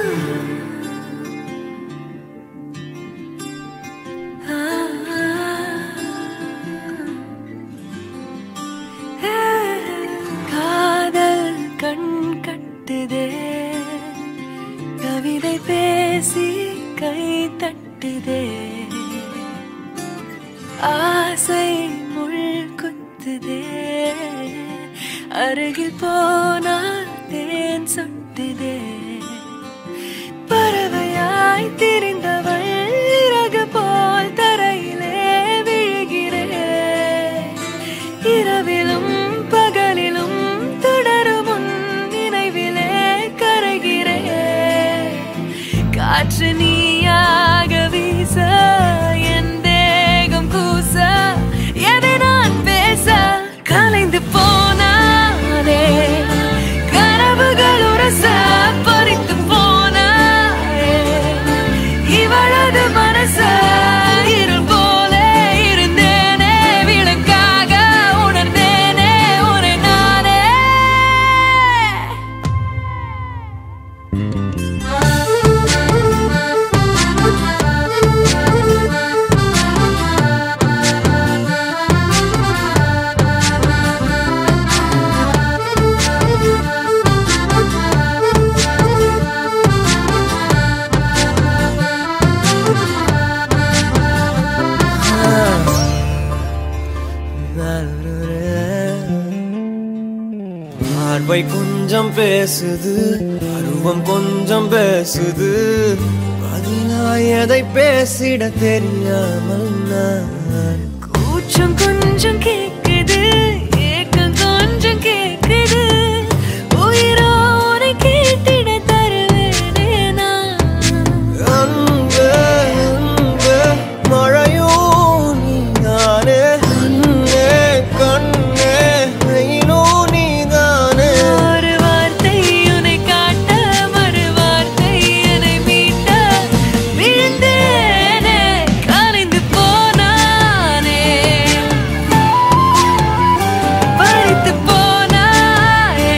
காதல் கண் கட்டுதே கவிதை பேசி கை தட்டுதே ஆசை முள் குத்துதே அருகில் போனால் தேன் சொட்டுதே பறவையாய் திரிந்தவள் இறகு போல் தரையிலே விழுகிறேன் இரவிலும் பகலிலும் தொடரும் உன் நினைவிலே கரைகிறேன் காற்று நீயாக வீச என் தேகம் கூச எதை நான் பேச கலைந்து போனானே கனவுகள் உரச பறித்து போனாயே இவளது மனச இருள் போல இருந்தேனே விளக்காக உணர்ந்தேனே உன்னை நானே பார்வை கொஞ்சம் பேசுது அருவம் கொஞ்சம் பேசுது பதிலாய் எதை பேசிட தெரியாமல் நான் கூச்சம் கொஞ்சம் கேக்குது ஏக்கம் கொஞ்சம் கேக்குது உயிரோரை கேட்டிட தருவேனே நான் அன்பு அன்பு மழையும் நீதானே கண்ணே கண்ணே வெயிலும் நீதானே ஒரு வார்த்தை உன்னை காட்ட மறு வார்த்தை என்னை மீட்ட விழுந்தேனே கலைந்து போனானே பறித்து போனாயே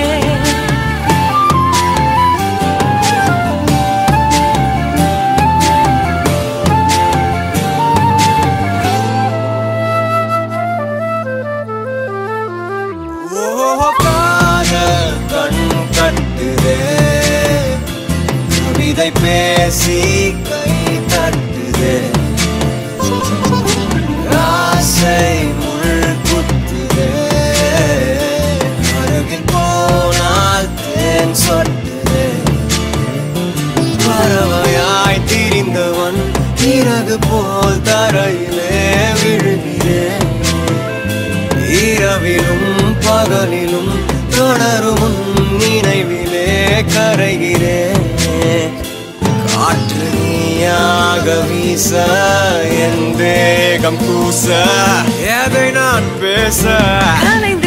ஓ காதல் கண் கட்டுதே கவிதை பேசி கை தட்டுதே ஆசை முள் குத்துதே அருகில் போனால் தேன் சொட்டுதே பறவையாய் திரிந்தவன் இறகு போல் தரையிலே விழுகிறேன் இரவிலும் பகலிலும் தொடரும் உன் நினைவிலே கரைகிறேன் காற்று நீயாக வீச என் தேகம் கூச எதை நான் பேச கலைந்து